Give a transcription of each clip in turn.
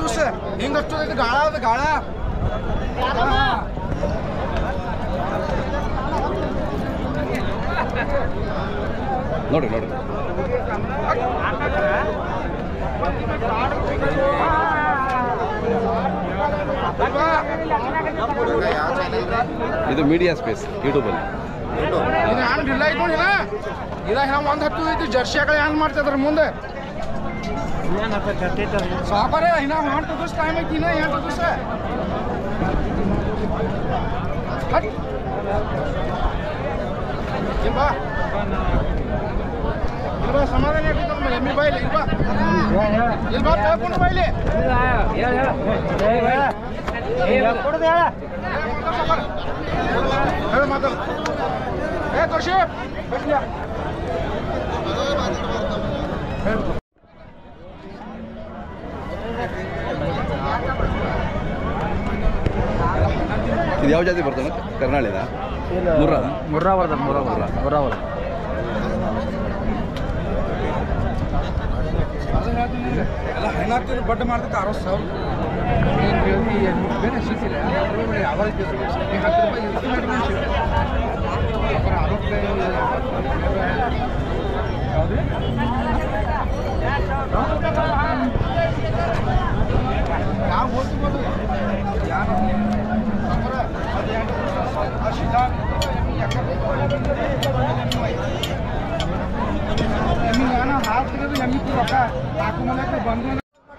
ತುಸ್ ಹಿಂಗಷ್ಟು ಇದು ಗಾಳ ಅದು ಗಾಳ ನೋಡ್ರಿ ನೋಡ್ರಿ ಇದು ಮೀಡಿಯಾ ಸ್ಪೇಸ್ ಯೂಟ್ಯೂಬಲ್ಲಿ ಇದು ಹ್ಯಾಂಡ್ ಇಲ್ಲ ಐತ್ ನೋಡಿ ಇದ ಇದ ಹೆಂಗ್ ಒಂದ್ ಹತ್ತು ಐತಿ ಜರ್ಸಿಗಳು ಹೆಂಗ್ ಮಾಡ್ತಿದ್ರ ಮುಂದೆ ಸಾಕಾರೆ ಇನ್ನ ಎಂಟು ದಿವಸ ಟೈಮ್ ಐತಿ ಇನ್ನ ಎಂಟು ದಿವಸ ಹಟ್ ಇಲ್ಲಿ ಬಾ ಇಲ್ಲಿ ಬಾ ಸಮಾಧಾನ ಇಟ್ಟಿದ್ದ ಎಮ್ಮಿ ಬಾ ಇಲ್ಲಿ ಇಲ್ಲಿ ಬಾ ಇಲ್ಲಿ ಬಾ ತಗೊಂಡು ಬಾ ಇಲ್ಲಿ ಹೇಳು ಮಾತಾಡು ಏ ತೋರ್ಸಿ ಇದು ಯಾವ ಜಾತಿ ಬರ್ತಾನೆ ಕರ್ನಾಳಿದ ಮುರ್ರ ಮುರ್ರಾ ಬರ್ತದೆ ಮುರ್ರಾ ಮುರ್ರಾ. ಮುರ್ರಾ ಬರ್ತದೆ ಎಲ್ಲ ಹೆಣ್ಣಾಗ್ತಿದ್ರು ಬಡ್ಡ ಮಾಡ್ತೈತೆ ಅರವತ್ತು ಸಾವಿರ ಏನು ಕೇಳ್ತಿ ಏನು ಬೇರೆ ಸಿಕ್ಕಿಲ್ಲ ಯಾವಾಗ ಹತ್ತು ರೂಪಾಯಿ ಎಷ್ಟು ಮಾಡಿ ಅಪ್ಪರ ಅರವತ್ತು ಯಾವ್ದು ಯಾವ ಓದ್ಬೋದು ಯಾರು ಅಪ್ಪರ ಅದು ಎರಡು ಆ ಸಿದ್ಧಾಂತ ಎಮ್ಮಿ ಏನೋ ಹಾಲು ತೆಗೆದು ಎಮ್ಮಿ ರೊಕ್ಕ ನಾಲ್ಕು ಮನೆ ಬಂದು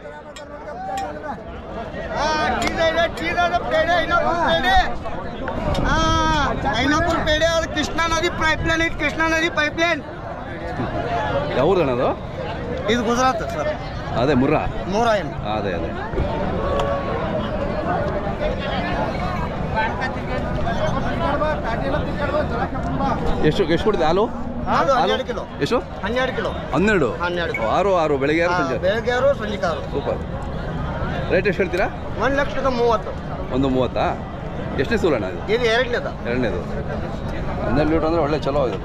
ಐನಾಪುರ ಪೇಡೆ ಅದು ಕೃಷ್ಣಾ ನದಿ ಪೈಪ್ಲೈನ್ ಐತಿ ಕೃಷ್ಣಾ ನದಿ ಪೈಪ್ಲೈನ್ ಯಾವ ಊರಣ್ಣ ಅದು ಇದು ಗುಜರಾತ್ ಸರ್ ಅದೇ ಮುರ್ರ ನೂರ ಏನು ಅದೇ ಅದೇ ಎಷ್ಟು ಎಷ್ಟು ಕೊಡ್ತೀವಿ ಹಾಲು ಹಾಲು ಹಾಲು ಹನ್ನೆರಡು ಕಿಲೋ ಎಷ್ಟು ಹನ್ನೆರಡು ಕಿಲೋ ಹನ್ನೆರಡು ಹನ್ನೆರಡು. ಆರು ಆರು ಬೆಳಗ್ಗೆ ಆರು ಹಾ, ಸಂಜೆ ಬೆಳಗ್ಗೆ ಆರು ಸಂಜೆ ಆರು ಸೂಪರ್ ರೇಟ್ ಎಷ್ಟು ಹೇಳ್ತೀರಾ ಒಂದು ಲಕ್ಷದ ಮೂವತ್ತು ಒಂದು ಮೂವತ್ತಾ ಎಷ್ಟನೇ ಸೂಲಣ್ಣ ಇದು ಇದು ಎರಡನೇದ ಎರಡನೇದು ಹನ್ನೆರಡು ಲೀಟ್ರ್ ಅಂದರೆ ಒಳ್ಳೆ ಚಲೋ ಇದು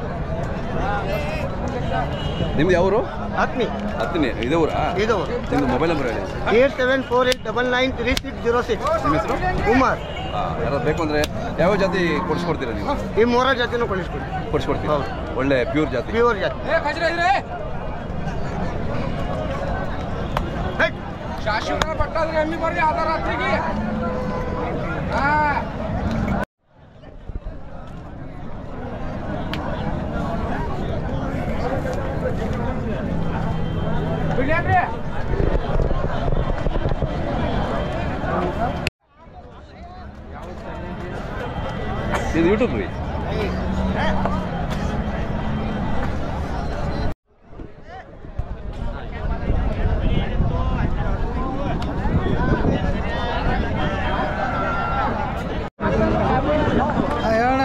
ನಿಮ್ದು ಯಾವರು ಹತ್ನಿ ಹತ್ತಿನಿ ಇದೇ ಊರಾ ಇದು ನಿಮ್ದು ಮೊಬೈಲ್ ನಂಬರ್ ಹೇಳಿ eight seven four eight double nine three six zero six ನಿಮ್ಮ ಹೆಸರು ಕುಮಾರ್ ಹಾಂ ಯಾರಾದ್ರು ಬೇಕು ಅಂದರೆ ಯಾವ ಜಾತಿ ಕೊಡಿಸ್ಕೊಡ್ತೀರಾ ನೀವು ಈ ಮೂರ ಜಾತಿನೂ ಕಳಿಸ್ಕೊಡಿ ಕೊಡಿಸ್ಕೊಡ್ತೀವಿ ಹೌದು. ಒಳ್ಳೆ ಪ್ಯೂರ್ ಜಾತಿ ಪ್ಯೂರ್ ಜಾತಿ ಏ ಕಜ್ರ ಇದ್ರೆ ಶಾಶ್ವತ ಪಟ್ಟಾದ್ರೆ ಎಮ್ಮಿ ಬರ್ರಿ ಅದ ರಾತ್ರಿಗೆ ಹಾ ಬಿಡ್ಯಾನ್ರಿ ಇದು ಯೂಟ್ಯೂಬ್ ರೀ ಹೇಳೋಣ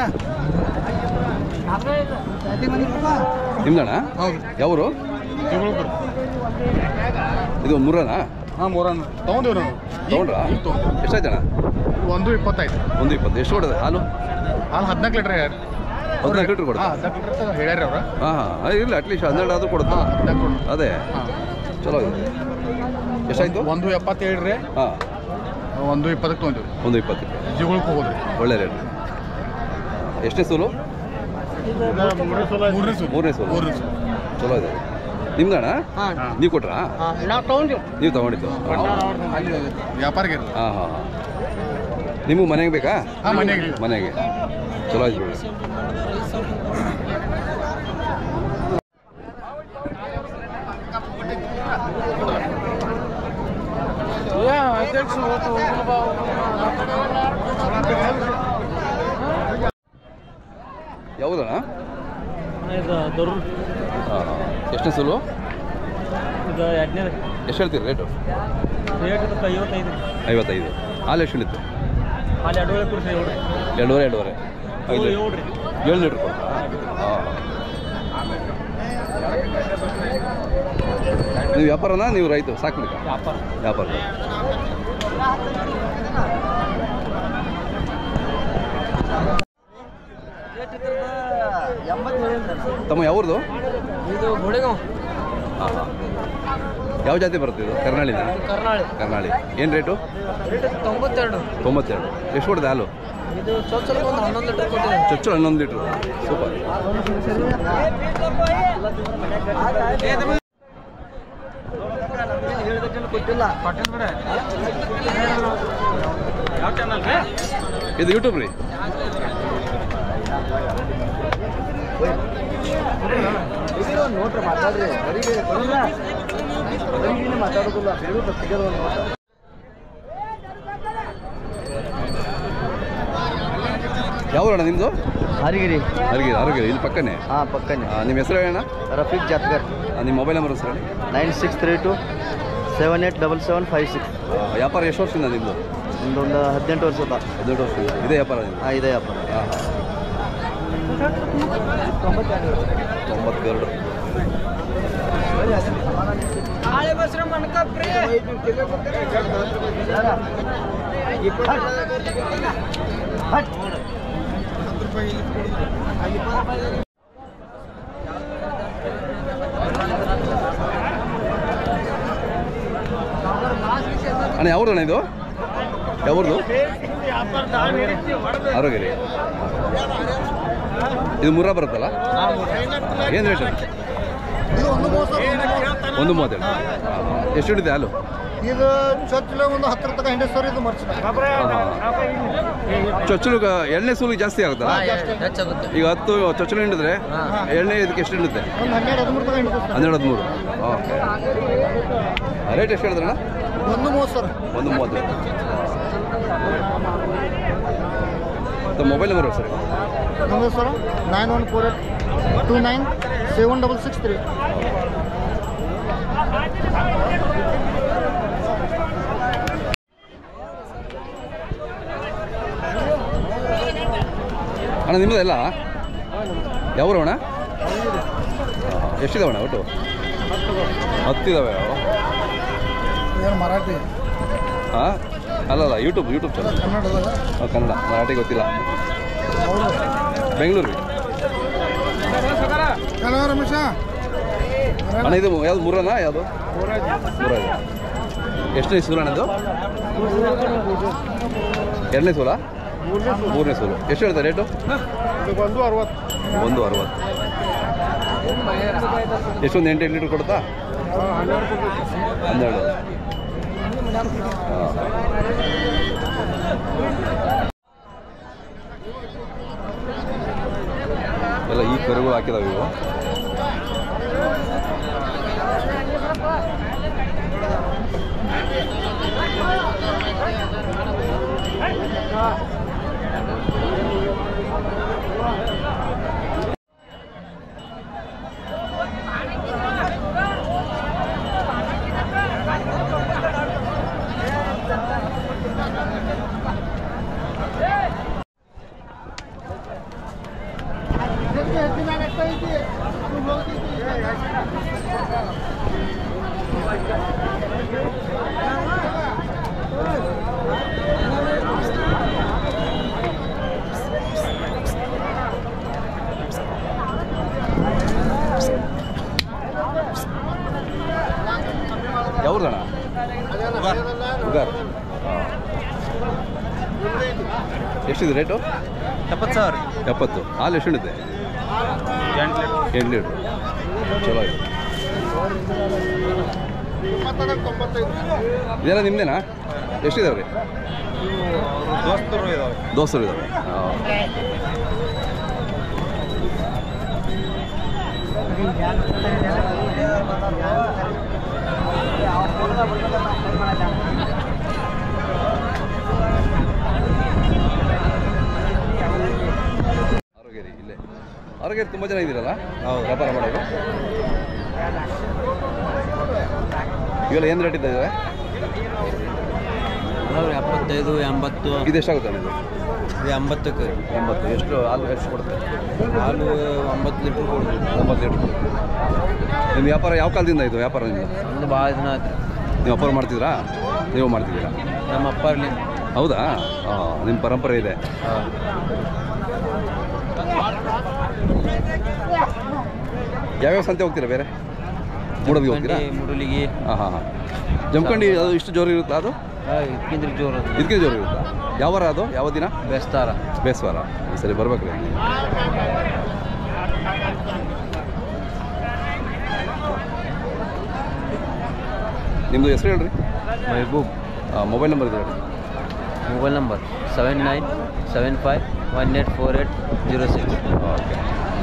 ನಿಮ್ದಣ್ಣ ಹೌದು ಯಾವರು ಇದು ಮೂರನಾ ಹಾಂ ಮೂರನ್ನು ತೊಗೊಂಡಿವಿ ನಾವು ತೊಗೊಂಡ್ರಾ ಎಷ್ಟಾಯ್ತಣ್ಣ ಒಂದು ಇಪ್ಪತ್ತೈದು ಒಂದು ಇಪ್ಪತ್ತು ಎಷ್ಟು ಕೊಡೋದು ಹಾಲು ಹಾಲು ಹದಿನಾಲ್ಕು ಲೀಟ್ರ್ ಹೇಳ್ಯಾರ ಹದಿನಾಲ್ಕು ಲೀಟ್ರ್ ಕೊಡುತ್ತೆ ಹಾಂ ಹದಿನಾಲ್ಕು ಲೀಟ್ರ್ ಹೇಳ್ಯಾರ ಅವ್ರ ಹಾಂ ಹಾಂ ಇರಲಿ ಅಟ್ಲೀಸ್ಟ್ ಹನ್ನೆರಡು ಆದರೂ ಕೊಡುತ್ತಾ ಹಾಂ ಹದಿನಾಲ್ಕು ಅದೇ ಹಾಂ ಚಲೋ ಇದೆ ಎಷ್ಟಾಯ್ತು ಒಂದು ಎಪ್ಪತ್ತೇಳು ರೀ ಹಾಂ ಒಂದು ಇಪ್ಪತ್ತಕ್ಕೆ ತೊಗೊಂಡಿವಿ ಒಂದು ಇಪ್ಪತ್ತು ಜಿಗಳಿಗೆ ಹೋಗೋದ್ರಿ ಒಳ್ಳೆ ರೇಟ್ ಎಷ್ಟನೇ ಸೂಲು ಮೂರನೇ ಸೂಲು ಮೂರನೇ ಸೂಲು ಮೂರನೇ ಸೂಲು ಚಲೋ ಇದೆ ನಿಮ್ದಣ್ಣ ಹಾಂ ನೀವು ಕೊಟ್ರಾ ನಾವು ತೊಗೊಂಡಿವಿ ನೀವು ತಗೊಂಡಿದ್ದು ಅಲ್ಲಿ ವ್ಯಾಪಾರಿಗೆ ಇರೋದು ಹಾಂ ಹಾಂ ಹಾಂ ನಿಮಗೂ ಮನೆಗೆ ಬೇಕಾ ಹಾಂ ಮನೆಗೆ ಮನೆಗೆ ಚಲೋ ಆಯ್ತು ಬಿಡಿ ಯಾವುದಣ್ಣ ಇದು ದೊಡ್ಡ ಹಾಂ ಹಾಂ ಎಷ್ಟನೇ ಸೂಲು ಇದು ಎರಡನೇ ಎಷ್ಟು ಹೇಳ್ತೀರಿ ರೇಟು ರೇಟ್ ಇದಕ್ಕೆ ಐವತ್ತೈದು ಐವತ್ತೈದು ಹಾಲು ಎಷ್ಟು ಇಳಿತು ಅಲ್ಲಿ ಎರಡೂವರೆ ಕೊಡ್ಸಿ ಏಳ್ರಿ ಎರಡೂವರೆ ಎರಡೂವರೆ ಐದು ಏಳ್ರಿ ಏಳು ಲೀಟ್ರ್ ಕೊಡ್ತಾ ಹಾಂ ನೀವು ವ್ಯಾಪಾರನಾ ನೀವು ರೈತ ಸಾಕ್ಲಿಕ್ಕ ವ್ಯಾಪಾರ ವ್ಯಾಪಾರ ಎಂಬತ್ತೇಳು ತಮ್ಮ ಯಾವ್ದು ಇದು ಗೋಡೆಗಾಂವ್ ಹಾಂ ಹಾಂ ಯಾವ ಜಾತಿ ಬರುತ್ತೆ ಇದು ಕರ್ನಾಳಿನ ಕರ್ನಾಳಿ ಕರ್ನಾಳಿ ಏನು ರೇಟು ತೊಂಬತ್ತೆರಡು ತೊಂಬತ್ತೆರಡು ಎಷ್ಟು ಕೊಡಿದೆ ಹಾಲು ಇದು ಚೊಚ್ಚಲಿಗೆ ಒಂದು ಹನ್ನೊಂದು ಲೀಟರ್ ಕೊಟ್ಟಿದೆ ಚೊಚ್ಚಲು ಹನ್ನೊಂದು ಲೀಟ್ರು ಸೂಪರ್ ಕೊಟ್ಟಿಲ್ಲ ಯಾವ ಚಾನಲ್ ರೀ ಇದು ಯೂಟ್ಯೂಬ್ ರೀ ನೋಡ್ರಿ ಮಾತಾಡ್ರಿ ಮಾತಾಡೋದಿಲ್ಲ ಹೇಳುದು ತೆಗೆದು ಒಂದು ಮಾತು ಯಾವ ಅಣ್ಣ ನಿಮ್ಮದು ಹರಿಗಿರಿ ಅರಗಿರಿ ಅರಗಿರಿ ಇಲ್ಲಿ ಪಕ್ಕನೇ ಹಾಂ ಪಕ್ಕನೆ ಆ, ನಿಮ್ಮ ಹೆಸರು ಹೇಳಣ್ಣ ರಫೀಕ್ ಜಾತ್ಕರ್ ಆ, ನಿಮ್ಮ ಮೊಬೈಲ್ ನಂಬರ್ ಸರ್ ಹೇಳಿ nine six three two seven eight double seven five six ಆ, ವ್ಯಾಪಾರ ಎಷ್ಟು ವರ್ಷದಿಂದ ನಿಮ್ಮದು ಒಂದೊಂದು ಹದಿನೆಂಟು ವರ್ಷದ ಹದಿನೆಂಟು ವರ್ಷದಿಂದ ಇದೇ ವ್ಯಾಪಾರ ನಿಮ್ಮದು ಹಾಂ ಇದೆ ವ್ಯಾಪಾರ ಹಾಂ ತೊಂಬತ್ತೆರಡು ಅಣ್ಣ ಯಾವ್ದು ಅಣ್ಣ ಇದು ಯಾವ್ದು ಆರೋಗ್ಯರಿ ಇದು ಮುರ್ರಾ ಬರುತ್ತಲ್ಲ ಏನು ರೇಟ್ ಒಂದು ಮೂವತ್ತೆರಡು ಎಷ್ಟು ಹಿಡಿದೆ ಹಾಲು ಇದು ಚೊಚ್ಚಲ ಒಂದು ಹತ್ತರ ತನಕ ಹಿಂದೆ ಸರ್ ಇದು ಮರ್ಚ ಚೊಚ್ಚಲು ಎಣ್ಣೆ ಸೂಲು ಜಾಸ್ತಿ ಆಗುತ್ತಲ್ಲ ಹೆಚ್ಚಾಗುತ್ತೆ ಈಗ ಹತ್ತು ಚೊಚ್ಚಲು ಹಿಂಡಿದ್ರೆ ಎಣ್ಣೆ ಇದಕ್ಕೆ ಎಷ್ಟು ಹಿಂಡುತ್ತೆ ಒಂದು ಹನ್ನೆರಡು ಹದಿಮೂರು ತನಕ ಹಿಂದೆ ಸರ್ ಹನ್ನೆರಡು ಹದಿಮೂರು ಓಕೆ ರೇಟ್ ಎಷ್ಟು ಹೇಳಿದ್ರಣ್ಣ ಒಂದು ಮೂವತ್ತು ಸರ್ ಒಂದು ಮೂವತ್ತು ಮತ್ತು ಮೊಬೈಲ್ ನಂಬರ್ ಸರ್ ನಮ್ಮದು sir nine one four eight two nine seven double six three ಅಣ್ಣ ನಿಮ್ಮದೆಲ್ಲ ಯಾವ ಅಣ್ಣ ಎಷ್ಟಿದಾವೆ ಅಣ್ಣ ಒಟ್ಟು ಹತ್ತಿದಾವೆ ಏನು ಮರಾಠಿ ಹಾಂ ಅಲ್ಲಲ್ಲ ಯೂಟ್ಯೂಬ್ ಯೂಟ್ಯೂಬ್ ಚಾನಲ್ ಕನ್ನಡದಾಗ ಕನ್ನಡ ಮರಾಠಿ ಗೊತ್ತಿಲ್ಲ ಬೆಂಗಳೂರು ಹಲೋ ರಮೇಶ ಅಣ್ಣ ಇದು ಯಾವ್ದು ಮೂರನಾ ಯಾವುದು ಮೂರ ಇದೆ ಎಷ್ಟನೇ ಸೂಲ ಅಣ್ಣ ಇದು ಎರಡನೇ ಸೂಲ ಮೂರನೇ ಸೂಲು ಎಷ್ಟು ಹೇಳ್ತಾರೆ ರೇಟು ಒಂದು ಅರವತ್ತು ಒಂದು ಅರವತ್ತು ಎಷ್ಟೊಂದು ಎಂಟು ಎಂಟು ಲೀಟ್ರ್ ಕೊಡುತ್ತಾ ಹನ್ನೆರಡು ಹಾಂ. ಎಲ್ಲ ಈ ಕರುಗಳು ಹಾಕಿದಾವೆ ಇವು ಯಾವ್ದಣ್ಣ ಉಗಾರ್ ಎಷ್ಟಿದೆ ರೇಟು ಎಪ್ಪತ್ತು ಸಾವಿರ ಎಪ್ಪತ್ತು ಹಾಲು ಎಷ್ಟು ಹಿಡಿದೆ ಎಂಟು ಲೀಟರ್ ಎಂಟು ಲೀಟ್ರು ಚಲೋ ಇದೆ ಇದೆಲ್ಲ ನಿಮ್ಮದೇನಾ ಎಷ್ಟಿದಾವೆ ರೀ ದೋಸ್ತರು ಇದಾವೆ ದೋಸ್ತರು ಇದಾವೆ ಹಾಂ ಆರೋಗ್ಯರಿ ಇಲ್ಲೇ ಆರೋಗ್ಯ ತುಂಬ ಜನ ಇದ್ದೀರಲ್ಲ ಹೌದು. ವ್ಯಾಪಾರ ಮಾಡೋದು ಇವೆಲ್ಲ ಏನು ರೇಟ್ ಇದ್ದಾವೆ ಎಪ್ಪತ್ತೈದು ಎಂಬತ್ತು ಇದು ಎಷ್ಟಾಗುತ್ತೆ ಅಣ್ಣ ಇದು ಇದು ಎಂಬತ್ತಕ್ಕೆ ಎಂಬತ್ತು ಎಷ್ಟು ಹಾಲು ಎಷ್ಟು ಕೊಡುತ್ತೆ ಹಾಲು ಒಂಬತ್ತು ಲೀಟ್ರ್ ಕೊಡ್ತೀವಿ ಒಂಬತ್ತು ಲೀಟ್ರ್ ನಿಮ್ಮ ವ್ಯಾಪಾರ ಯಾವ ಕಾಲದಿಂದ ಇದು ವ್ಯಾಪಾರ ನಿಮ್ಮದು ಒಂದು ಭಾಳ ದಿನ ಆಯ್ತು ನೀವು ವ್ಯಾಪಾರ ಮಾಡ್ತಿದ್ರಾ ನೀವು ಮಾಡ್ತಿದ್ದೀರಾ ನಮ್ಮ ಅಪ್ಪರ್ಲಿ ಹೌದಾ ಹಾಂ ನಿಮ್ಮ ಪರಂಪರೆ ಇದೆ ಯಾವ್ಯಾವ ಸಂತೆ ಹೋಗ್ತೀರಾ ಬೇರೆ ಮೂಡೋದಿಗೆ ಹೋಗ್ತೀರಾ ಮುರುಳಿಗೆ ಹಾಂ ಹಾಂ ಹಾಂ ಜಮಖಂಡಿ ಅದು ಇಷ್ಟು ಜೋರು ಇರುತ್ತಾ ಅದು ಇದಕ್ಕಿಂತ ಜೋರು ಇದಕ್ಕೆ ಜೋರು ಇರುತ್ತಾ ಯಾವ ವಾರ ಅದು ಯಾವ ದಿನ ಬೆಸ್ತಾರ ಬೇಸ್ವಾರ ಸರಿ ಬರ್ಬೇಕ್ರಿ ನಿಮ್ಮದು ಹೆಸರು ಹೇಳ್ರಿ ಮೆಹಬೂಬ್ ಮೊಬೈಲ್ ನಂಬರ್ ಇದೆ ಹೇಳ್ರಿ mobile number seven nine seven five one eight four eight zero six okay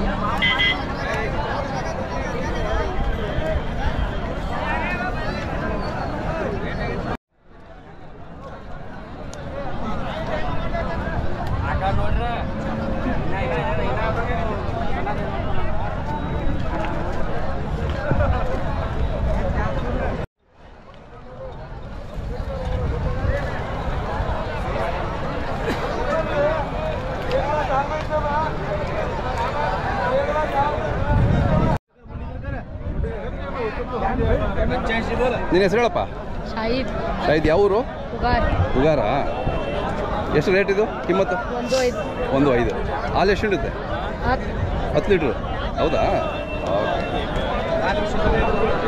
ನಿನ್ನ ಹೆಸರು ಹೇಳಪ್ಪ ಶಾಹಿದ್ ಶಾಹಿದ್ ಯಾವ ಊರು ಉಗಾರ್ ಉಗಾರ ಎಷ್ಟು ರೇಟ್ ಇದು ಕಿಮ್ಮತ್ತು ಒಂದು ಐದು ಒಂದು ಐದು ಹಾಲು ಎಷ್ಟು ಇಡುತ್ತೆ ಹತ್ತು ಹತ್ತು ಲೀಟ್ರು ಹೌದಾ ಓಕೆ